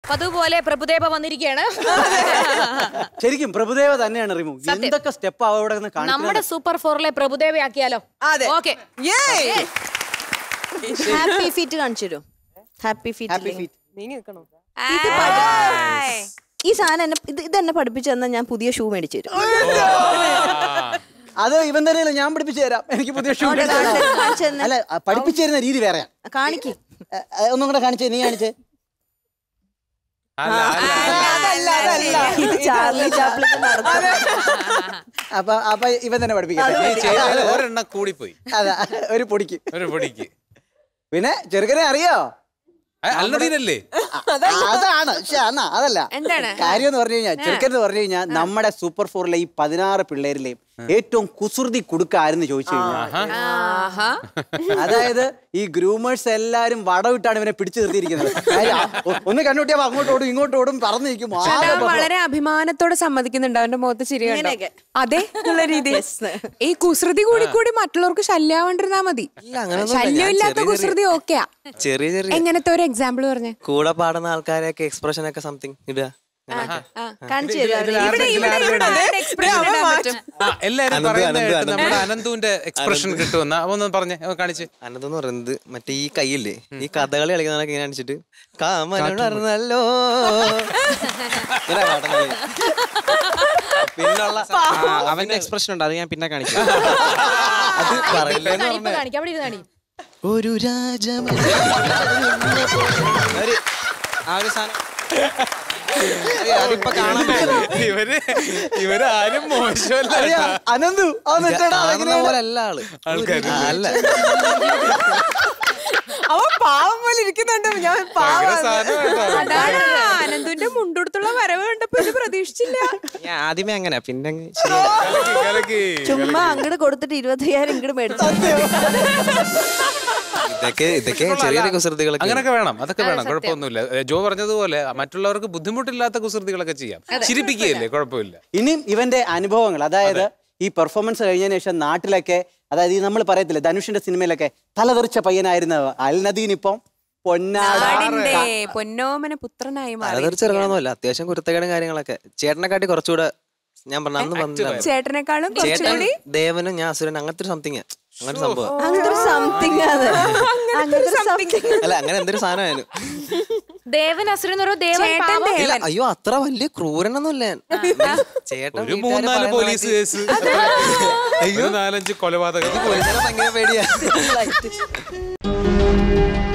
അതുപോലെ പ്രഭുദേവ വന്നിരിക്കുകയാണ് ശരിക്കും പ്രഭുദേവ തന്നെയാണ് റിമു എന്തൊക്കെ സ്റ്റെപ്പ് അവിടെ നിന്ന് നമ്മുടെ കാണിക്കുന്നത് സൂപ്പർ ഫോറിലെ പ്രഭുദേവയാക്കിയാലോ അതെ. Okay Yay! ഹാപ്പി ഫീറ്റ് കാണിച്ചു തരും ഹാപ്പി ഹാപ്പി ഫീറ്റ് ഫീറ്റ് നീങ്ങി നിൽക്കണോ ഈ സാധനം എന്നെ ഇത് ഇത് എന്നെ പഠിപ്പിച്ചു തന്നാൽ ഞാൻ പുതിയ ഷൂ മേടിച്ചു തരും അത് ഇവൻ തന്നെയല്ല ഞാൻ പഠിപ്പിച്ചു തരാം എനിക്ക് പുതിയ ഷൂ അവിടെ കാണിച്ച് തരുന്ന- കാണിച്ച് തരുന്ന- അല്ല ആ, പഠിപ്പിച്ചു തരുന്ന രീതി വേറെയാ കാണിക്ക് ഏ, ഏ, ഒന്നും കൂടെ കാണിച്ചേ നീ കാണിച്ചേ അല്ല അല്ല അതല്ല അതല്ല ഇത് ചാർലി ചാപ്ലിൻ നടത്തും അപ്പൊ അപ്പൊ ഇവൻ തന്നെ പഠിപ്പിക്കാം നീ ചെയ്തതിൽ ഒരെണ്ണം കൂടിപ്പോയി അതാ ഒരു പൊടിക്ക് ഒരു പൊടിക്ക് പിന്നെ ചെറുക്കനെ അറിയോ ആ, അൽനദീനല്ലേ അതാണ് ശ്ശെ, അണ്ണാ, അതല്ല എന്താണ്? കാര്യം എന്ന് പറഞ്ഞു കഴിഞ്ഞാൽ ചെറുക്കൻ എന്ന് പറഞ്ഞു കഴിഞ്ഞാൽ നമ്മുടെ സൂപ്പർ ഫോറിലെ ഈ പതിനാറ് പിള്ളേരിലെയും ഏറ്റവും കുസൃതി കൊടുക്കാരെന്ന് ചോദിച്ചു കഴിഞ്ഞാൽ ആഹാ അതായത് ഈ ഗ്രൂമേഴ്സ് എല്ലാരും വടവിട്ടാണ് ഇവനെ പിടിച്ചു നിർത്തിയിരിക്കുന്നത് കാര്യം, ആ, ഒ- ഒന്ന് കണ്ണുട്ടിയാ അങ്ങോട്ട് ഓടും ഇങ്ങോട്ട് ഓടും പറന്നു നിൽക്കും ആകെ അവൻ ബഹളം. വളരെ അഭിമാനത്തോടെ സമ്മതിക്കുന്നുണ്ട് അവന്റെ മുഖത്ത് ചിരി കണ്ടോ? ഇങ്ങനെയൊക്കെ. അതെ എന്നുള്ള രീതി ഈ കുസൃതി കൂടി കൂടി മറ്റുള്ളവർക്ക് ശല്യാവണ്ടിരുന്നാ മതി ശല്യമില്ലാത്ത കുസൃതി ഓക്കെയാ ചെറിയ ചെറിയ എങ്ങനത്തെ ഒരു എക്സാമ്പിൾ പറഞ്ഞേ കൂടെ പാടുന്ന ആൾക്കാരെയൊക്കെ എക്സ്പ്രഷൻ ഒക്കെ സംതിങ് ഇടുക കാണിച്ചു തരും അവര്. ഇവിടെ ഇവിടെ ഇവിടെ ആരുടെ expression ഇടാൻ പറ്റും? ആ, എല്ലാരും അനന്തു, പറയുന്ന അനന്തു, കേട്ട് അനന്തു. നമ്മുടെ അനന്തുവിന്റെ എക്സ്പ്രഷൻ കിട്ടുമെന്ന ഒന്ന് പറഞ്ഞേ ഒന്ന് കാണിച്ച് അനന്തെന്ന് പറയുന്നത് മറ്റേ ഈ കൈയില്ലേ ഈ കഥകളി കളിക്കുന്നതൊക്കെ ഇങ്ങനെ കാണിച്ചിട്ട് കാമനുണർന്നല്ലോ ഇങ്ങനെ പാടുന്നത്. പിന്നുള്ള അവന്റെ എക്സ്പ്രഷൻ ഉണ്ട് അത് ഞാൻ പിന്നെ കാണിക്കാം അത് പറയില്ല കാണിക്ക്, ഇപ്പൊ കാണിക്ക്, അവിടെ ഇരുന്ന് കാണിക്ക്. ഒരു രാജമ ഒരു ആ ഒരു സാധനം അത് അതിപ്പോ കാണാൻ പറ്റും ഇവര് ഇവരാരും മോശമല്ല അറിയാ, അനന്തു ആ നിൽക്കടാ, കാണുന്ന എങ്ങനെയാണ്? പോലെ അല്ല ആള് ആൾക്കാര്. ആ, അല്ല അവൻ പാവം പോലെ ഇരിക്കുന്നുണ്ട് ഞാൻ ഭയങ്കര സാധനം കേട്ടോ. അതാണ് അനന്തുവിന്റെ മുണ്ടെടുത്തുള്ള വരവ് കണ്ടപ്പോ ഇത് പ്രതീക്ഷിച്ചില്ല ഞാൻ ആദ്യമേ അങ്ങനെ പിന്നെ അങ്ങ് ശരി. കലക്കി, കലക്കി. ചുമ്മാ അങ്ങോട്ട് കൊടുത്തിട്ട് ഇരുപത്തയ്യായിരം ഇങ്ങോട്ട് മേടിച്ചു ഇതൊക്കെ ഇതൊക്കെ ചെറിയ ചെറിയ കുസൃതികളൊക്കെ അങ്ങനൊക്കെ വേണം അതൊക്കെ വേണം കുഴപ്പമൊന്നുമില്ല ഏ, ജോ പറഞ്ഞതുപോലെ മറ്റുള്ളവർക്ക് ബുദ്ധിമുട്ടില്ലാത്ത കുസൃതികളൊക്കെ ചെയ്യാം ചിരിപ്പിക്കുകയല്ലേ കുഴപ്പമില്ല ഇനിയും ഇവന്റെ അനുഭവങ്ങൾ അതായത് ഈ പെർഫോമൻസ് കഴിഞ്ഞതിന് ശേഷം നാട്ടിലൊക്കെ അതായത് ഈ നമ്മൾ പറയത്തില്ലേ ധനുഷിന്റെ സിനിമയിലൊക്കെ തലതെറിച്ച പയ്യനായിരുന്ന അൽനദീൻ ഇപ്പം പൊന്നാട നാടിന്റെ പൊന്നോമന പുത്രനായി മാറി അലതറിച്ചിറങ്ങണമെന്നല്ല അത്യാവശ്യം കുരുത്തക്കേടും കാര്യങ്ങളൊക്കെ ചേട്ടനെക്കാട്ടി കുറച്ചുകൂടെ ഞാൻ പറഞ്ഞ അന്ന് വന്നില്ല ചേട്ടനെക്കാളും ചേട്ടൻ കുറച്ചുകൂടി ദേവനും ഞാൻ അസുരൻ അങ്ങനത്തെ ഒരു സംതിങ് അങ്ങനെ സംഭവം അങ്ങനത്തെ ഒരു സംതിങ് അത് അങ്ങനത്തെ ഒരു സംതിങ് അല്ല അങ്ങനെ എന്തൊരു സാധനമായിരുന്നു ദേവൻ അസുരൻ എന്ന് പറയുമ്പോ ദേവൻ ചേട്ടൻ പാവം. ഇല്ല ദേവൻ അയ്യോ അത്ര വലിയ ക്രൂരനൊന്നുമില്ല ഞാൻ. ചേട്ടൻ ഒരു വീട്ടുകാരെ മൂന്നാല് പറയുന്ന പോലീസ് മാതിരി കേസ് ഒരു നാലഞ്ച് കൊലപാതകം പോലീസുകാരെ ഭയങ്കര പേടിയാ